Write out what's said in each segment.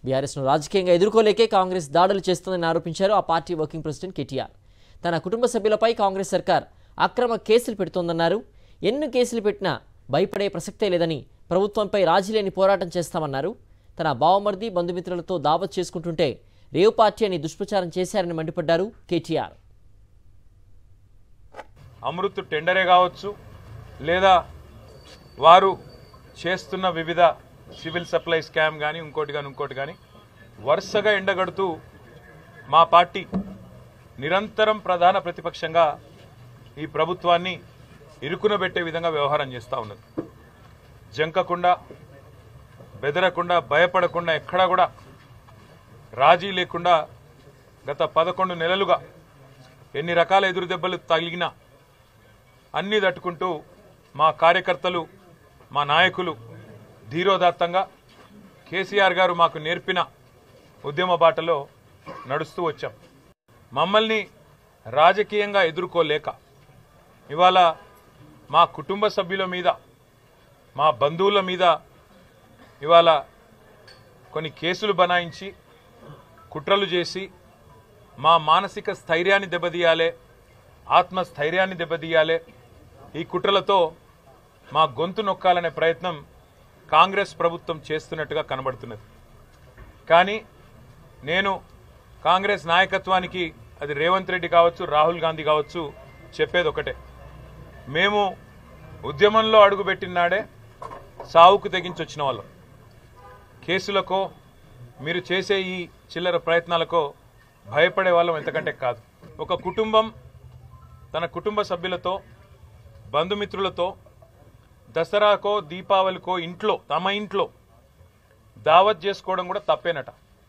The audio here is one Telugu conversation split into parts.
బీఆర్ఎస్ను రాజకీయంగా ఎదుర్కోలేకే కాంగ్రెస్ దాడులు చేస్తుందని ఆరోపించారు ఆ పార్టీ వర్కింగ్ ప్రెసిడెంట్ కేటీఆర్ తన కుటుంబ సభ్యులపై కాంగ్రెస్ సర్కార్ అక్రమ కేసులు పెడుతోందన్నారు ఎన్ని కేసులు పెట్టినా భయపడే ప్రసక్తే లేదని ప్రభుత్వంపై రాజీ లేని పోరాటం చేస్తామన్నారు తన బావమర్ది బంధుమిత్రులతో దావత్ చేసుకుంటుంటే రేవ్ పార్టీ అని దుష్ప్రచారం చేశారని మండిపడ్డారు కేటీఆర్ అమృత్ టెండరే కావచ్చు లేదా వారు చేస్తున్న వివిధ సివిల్ సప్లై స్కామ్ కానీ ఇంకోటి కానీ ఇంకోటి కానీ వరుసగా ఎండగడుతూ మా పార్టీ నిరంతరం ప్రధాన ప్రతిపక్షంగా ఈ ప్రభుత్వాన్ని ఇరుకునబెట్టే విధంగా వ్యవహారం చేస్తూ ఉన్నది జంకకుండా బెదరకుండా భయపడకుండా ఎక్కడా కూడా రాజీ లేకుండా గత పదకొండు నెలలుగా ఎన్ని రకాల ఎదురు దెబ్బలు తగిలినా అన్నీ తట్టుకుంటూ మా కార్యకర్తలు మా నాయకులు ధీరోదాత్తంగా కేసీఆర్ గారు మాకు నేర్పిన ఉద్యమ బాటలో నడుస్తూ వచ్చాం మమ్మల్ని రాజకీయంగా ఎదుర్కోలేక ఇవాళ మా కుటుంబ సభ్యుల మీద మా బంధువుల మీద ఇవాళ కొన్ని కేసులు బనాయించి కుట్రలు చేసి మా మానసిక స్థైర్యాన్ని దెబ్బతీయాలి ఆత్మస్థైర్యాన్ని దెబ్బతీయాలి ఈ కుట్రలతో మా గొంతు నొక్కాలనే ప్రయత్నం కాంగ్రెస్ ప్రభుత్వం చేస్తున్నట్టుగా కనబడుతున్నది కానీ నేను కాంగ్రెస్ నాయకత్వానికి అది రేవంత్ రెడ్డి కావచ్చు రాహుల్ గాంధీ కావచ్చు చెప్పేది ఒకటే మేము ఉద్యమంలో అడుగుపెట్టిన నాడే సావుకు తెగించి వచ్చిన వాళ్ళం కేసులకో మీరు చేసే ఈ చిల్లర ప్రయత్నాలకో భయపడే వాళ్ళం ఎంతకంటే కాదు ఒక కుటుంబం తన కుటుంబ సభ్యులతో బంధుమిత్రులతో దసరాకో దీపావళికో ఇంట్లో తమ ఇంట్లో దావత్ చేసుకోవడం కూడా తప్పేనట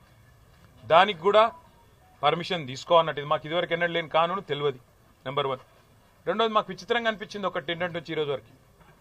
దానికి కూడా పర్మిషన్ తీసుకో అన్నట్టు ఇది మాకు ఇదివరకు ఎన్నడూ లేని కానూను తెలియదు నెంబర్ వన్ రెండోది మాకు విచిత్రంగా అనిపించింది ఒకటి ఏంటంటే వచ్చి ఈరోజు వరకు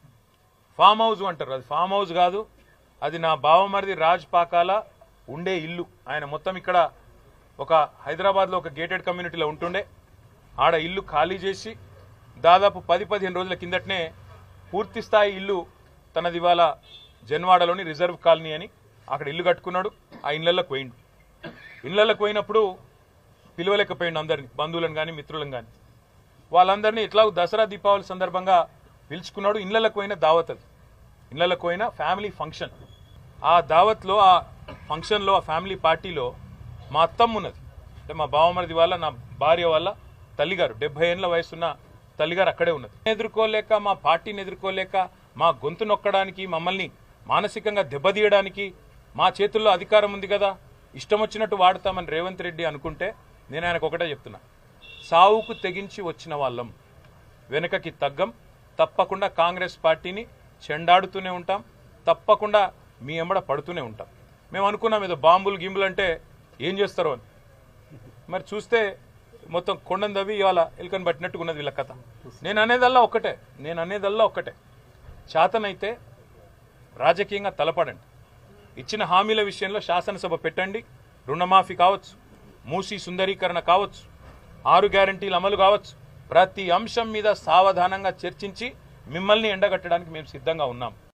ఫామ్ హౌస్ అంటారు అది ఫామ్ హౌస్ కాదు అది నా బావమరిది రాజ్ పాకాల ఉండే ఇల్లు ఆయన మొత్తం ఇక్కడ ఒక హైదరాబాద్లో ఒక గేటెడ్ కమ్యూనిటీలో ఉంటుండే ఆడ ఇల్లు ఖాళీ చేసి దాదాపు పది పదిహేను రోజుల కిందటనే పూర్తి స్థాయి ఇల్లు తనది ఇవాళ జన్వాడలోని రిజర్వ్ కాలనీ అని అక్కడ ఇల్లు కట్టుకున్నాడు ఆ ఇళ్ళల్లోకి పోయిండు ఇళ్ళకి పోయినప్పుడు పిలవలేకపోయిండు అందరిని బంధువులను కానీ మిత్రులను కానీ వాళ్ళందరినీ ఇట్లా దసరా దీపావళి సందర్భంగా పిలుచుకున్నాడు ఇళ్ళకి పోయిన దావత్ అది ఇళ్ళకి పోయిన ఫ్యామిలీ ఫంక్షన్ ఆ దావత్లో ఆ ఫంక్షన్లో ఆ ఫ్యామిలీ పార్టీలో మా అత్తమ్మ ఉన్నది అంటే మా బావమరిది వాళ్ళ నా భార్య వాళ్ళ తల్లిగారు డెబ్బై ఏళ్ళ వయసున్న తల్లిగారు అక్కడే ఉన్నది ఎదుర్కోలేక మా పార్టీని ఎదుర్కోలేక మా గొంతు నొక్కడానికి మమ్మల్ని మానసికంగా దెబ్బతీయడానికి మా చేతుల్లో అధికారం ఉంది కదా ఇష్టం వచ్చినట్టు వాడతామని రేవంత్ రెడ్డి అనుకుంటే నేను ఆయనకు ఒకటే చెప్తున్నా సావుకు తెగించి వచ్చిన వాళ్ళం వెనుకకి తగ్గం తప్పకుండా కాంగ్రెస్ పార్టీని చెండాడుతూనే ఉంటాం తప్పకుండా మీ ఎంబడ పడుతూనే ఉంటాం మేము అనుకున్నాం ఏదో బాంబులు గింబులు అంటే ఏం చేస్తారో అని మరి చూస్తే మొత్తం కొండను దవ్వి ఇవాళ ఎలుకని పట్టినట్టుగా ఉన్నది వీళ్ళ కథ నేను అనేదల్లా ఒక్కటే నేను అనేదల్లా ఒక్కటే చేతనైతే రాజకీయంగా తలపడండి ఇచ్చిన హామీల విషయంలో శాసనసభ పెట్టండి రుణమాఫీ కావచ్చు మూసీ సుందరీకరణ కావచ్చు ఆరు గ్యారంటీల అమలు కావచ్చు ప్రతి అంశం మీద సావధానంగా చర్చించి మిమ్మల్ని ఎండగట్టడానికి మేము సిద్ధంగా ఉన్నాం